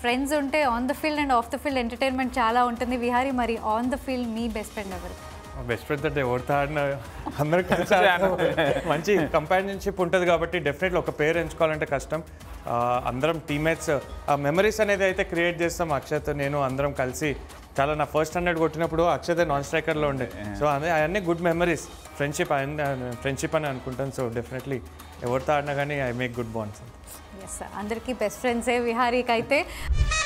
Friends ఉంటే on the field and off the field entertainment చాలా ఉంటుంది విహారీ మరి ఆన్ ద ఫీల్డ్ మీ బెస్ట్ ఫ్రెండ్ ఎవరు బెస్ట్ ఫ్రెండ్ అంటే ఎవరితో ఆడిన అందరూ కలిసి ఆడతాం. మంచి కంపానియన్షిప్ ఉంటుంది కాబట్టి డెఫినెట్లీ ఒక పేరు ఎంచుకోవాలంటే కష్టం ఆ, అందరం టీమ్మేట్స్ ఆ మెమరీస్ అనేది అయితే క్రియేట్ చేస్తాం అక్షత్ నేను అందరం కలిసి చాలా నా ఫస్ట్ హండ్రెడ్ కొట్టినప్పుడు అక్షత్ నాన్ స్ట్రైకర్లో ఉండే సో అదే అవన్నీ గుడ్ మెమరీస్ ఫ్రెండ్షిప్ ఫ్రెండ్షిప్ అని అనుకుంటాను సో డెఫినెట్లీ ఎవరితో ఆడినా కానీ I make good bonds yes అందరికీ బెస్ట్ ఫ్రెండ్సే విహారీకి అయితే